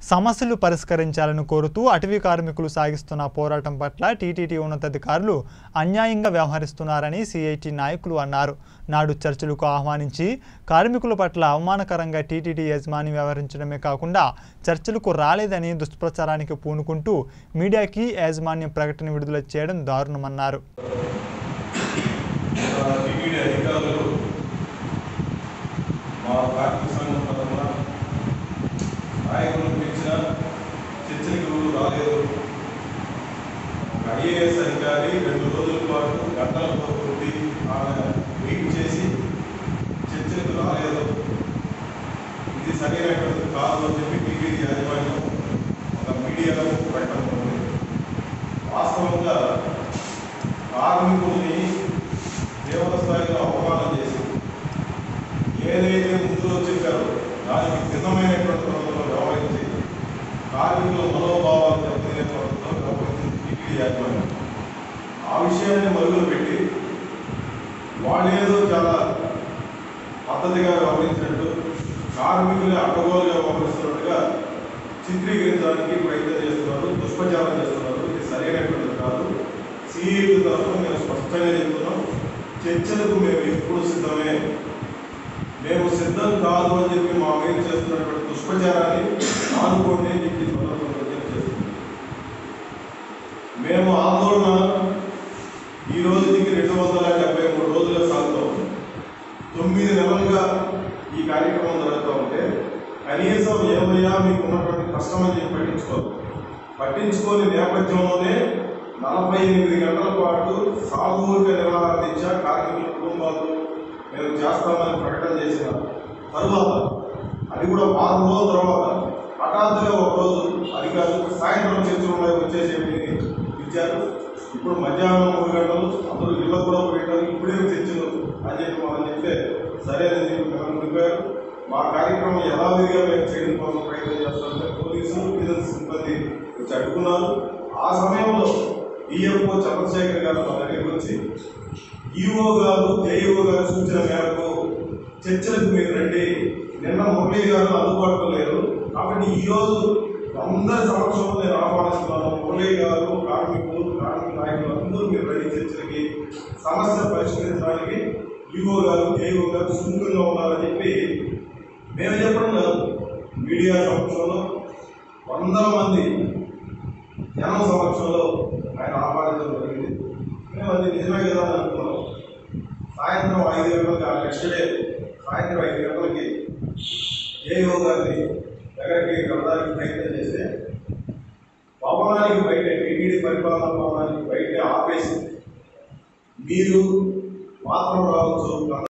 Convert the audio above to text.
సమస్యలు పరిష్కరించాలని కోరుతూ అటవీ కార్మికులు సాగిస్తున్న పోరాటం పట్ల టీటీడీ ఉన్నతాధికారులు అన్యాయంగా వ్యవహరిస్తున్నారని సిఐటి నాయకులు అన్నారు నాడు చర్చలకు ఆహ్వానించి కార్మికుల పట్ల అవమానకరంగా టీటీడీ యజమాని వ్యవహరించడమే కాకుండా చర్చలకు రాలేదని దుష్ప్రచారానికి పూనుకుంటూ మీడియాకి యాజమాన్యం ప్రకటన విడుదల చేయడం దారుణమన్నారు టీటీడీ అధికారులు మా కార్మిక సంఘం తరఫున నాయకులు పిలిచిన చర్చలకు ఎవరు రాలేదు ఒక ఐఏఎస్ అధికారి రెండు రోజుల పాటు గంటలతో కొట్టి ఆమె వెయిట్ చేసి చర్చలకు రాలేదు ఇది సరైనటువంటి కాదు అని చెప్పి టీటీడీ యాజమాన్యం ఒక మీడియాలో ప్రకటన ఉంది వాస్తవంగా కార్మికుల్ని తీవ్ర స్థాయిలో అవమానం చేసి ఏదైతే ముందులో చెప్పారో దానికి భిన్నమైనటువంటి పద్ధతిలో వ్యవహరించి కార్మికుల మనోభావాలు దెబ్బతినే పద్ధతిలో వ్యవహరించింది టీటీడీ యాజమాన్యం ఆ విషయాన్ని మరుగులు పెట్టి వాళ్ళేదో చాలా పద్ధతిగా వ్యవహరించినట్టు కార్మికులు అడ్డగోలుగా వ్యవహరిస్తున్నట్టుగా చిత్రీకరించడానికి ప్రయత్నం చేస్తున్నారు దుష్ప్రచారం చేస్తున్నారు ఇది సరైనటువంటిది కాదు సిఈటి తరఫున మేము స్పష్టంగా చెప్తున్నాం చర్చలకు మేము ఎప్పుడు సిద్ధమే మేము సిద్ధం కాదు అని చెప్పి మా మీద చేస్తున్నటువంటి దుష్ప్రచారాన్ని ఆనుకోండి అని చెప్పి ఈ సందర్భంగా విజ్ఞప్తి చేస్తున్నాం. మేము ఆందోళన ఈ రోజుకి రెండు వందల డెబ్బై మూడు రోజులుగా సాగుతూ ఉంది. తొమ్మిది నెలలుగా ఈ కార్యక్రమం జరుగుతూ ఉంటే కనీసం ఏమయ్యా మీకు ఉన్నటువంటి కష్టం అని చెప్పి పట్టించుకోరు పట్టించుకోని నేపథ్యంలోనే నలభై ఎనిమిది గంటల పాటు సామూహిక నిర్వహణ దీక్ష కార్మికుల కుటుంబాలు మేము చేస్తామని ప్రకటన చేసిన తరువాత అది కూడా వారం రోజుల తర్వాత హఠాత్తుగా ఒక రోజు అధికారులు సాయంత్రం చర్చలు ఉన్నాయి వచ్చేసేవి ఇచ్చారు ఇప్పుడు మధ్యాహ్నం మూడు గంటలు అందరూ ఇళ్ళకు కూడా పోయినారు ఇప్పుడే చర్చలు అని చెప్పి మనం చెప్తే సరే అని చెప్పి మేము ఉండిపోయారు మా కార్యక్రమం ఎలా విధిగా మేము చేయడం కోసం ప్రయత్నం చేస్తామంటే పోలీసులు విజిలెన్స్ సిబ్బంది వచ్చి అడ్డుకున్నారు ఆ సమయంలో డిఎఫ్ఓ చంద్రశేఖర్ గారు మా దగ్గరికి వచ్చి ఈఓ గారు జేఈఓ గారు సూచన మేరకు చర్చలకు మీరు రండి నిన్న మురళీ గారు అందుబాటులో లేరు కాబట్టి ఈ రోజు అందరి సమక్షంలో నేను ఆహ్వానిస్తున్నాను మురళీ గారు కార్మికులు కార్మిక నాయకులు అందరూ మీరు రండి చర్చలకి సమస్య పరిష్కరించడానికి ఈఓ గారు జేఈఓ గారు సుముఖంగా ఉన్నారని చెప్పి మేము చెప్పడం కాదు మీడియా సమక్షంలో వందల మంది జనం సమక్షంలో ఆయన ఆహ్వానించడం జరిగింది మేము అది నిజమే కదా అని అనుకున్నాం సాయంత్రం ఐదు గంటలకి ఆ నెక్స్ట్ డే సాయంత్రం ఐదు గంటలకి ఏఓ గారిని దగ్గరికి వెళ్ళడానికి ప్రయత్నం చేస్తే భవనానికి బయట టీటీడీ పరిపాలనా భవనానికి బయట ఆపేసి మీరు మాత్రం రావచ్చు